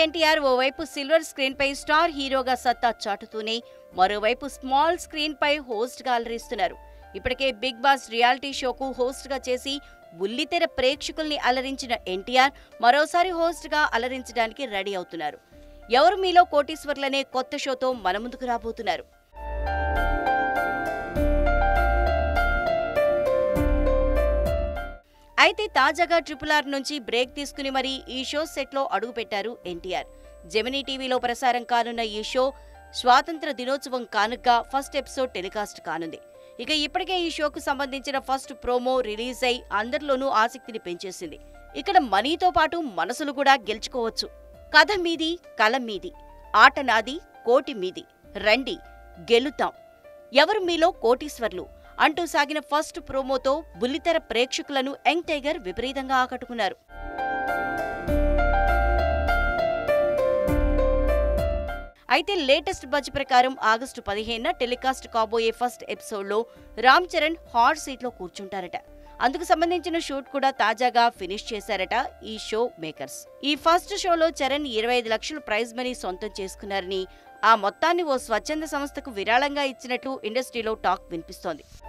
ఎన్టీఆర్ ఓవైపు silver screen పై star హీరోగా సత్తా చాటుతూనే మరోవైపు స్మాల్ స్క్రీన్ పై హోస్ట్ గా అలరిస్తున్నారు ఇప్పటికే బిగ్ బాస్ రియాలిటీ షోకు హోస్ట్ గా చేసి బుల్లితెర ప్రేక్షకుల్ని అలరించిన ఎన్టీఆర్ మరోసారి హోస్ట్ గా అలరించడానికి రెడీ అవుతున్నారు ఎవరు మీలో కోటీశ్వర్లనే కొత్త షోతో మన ముందుకు రాబోతున్నారు అయితే తాజాగా ట్రిపుల్ ఆర్ నుంచి బ్రేక్ తీసుకుని మరీ ఈ షో సెట్లో అడుగుపెట్టారు ఎన్టీఆర్ జెమినీ టీవీలో ప్రసారం కానున్న ఈ షో స్వాతంత్ర దినోత్సవం కానుగ్గా ఫస్ట్ ఎపిసోడ్ టెలికాస్ట్ కానుంది ఇక ఇప్పటికే ఈ షోకు సంబంధించిన ఫస్ట్ ప్రోమో రిలీజ్ అయి అందరిలోనూ ఆసక్తిని పెంచేసింది ఇక్కడ మనీతో పాటు మనసులు కూడా గెలుచుకోవచ్చు కథ మీది కల మీది ఆట నాది కోటి మీది రండి గెలుతాం ఎవరు మీలో కోటీశ్వర్లు అంటూ సాగిన ఫస్ట్ ప్రోమోతో బుల్లితెర ప్రేక్షకులను యంగ్ టైగర్ విపరీతంగా ఆకట్టుకున్నారు అయితే లేటెస్ట్ బజ్ ప్రకారం ఆగస్టు పదిహేనున టెలికాస్ట్ కాబోయే ఫస్ట్ ఎపిసోడ్లో రామ్ చరణ్ హాట్ సీట్లో కూర్చుంటారట అందుకు సంబంధించిన షూట్ కూడా తాజాగా ఫినిష్ చేశారట ఈ షో మేకర్స్ ఈ ఫస్ట్ షోలో చరణ్ ఇరవై ఐదు లక్షల ప్రైజ్ మనీ సొంతం చేసుకున్నారని ఆ మొత్తాన్ని ఓ స్వచ్ఛంద సంస్థకు విరాళంగా ఇచ్చినట్లు ఇండస్ట్రీలో టాక్ వినిపిస్తోంది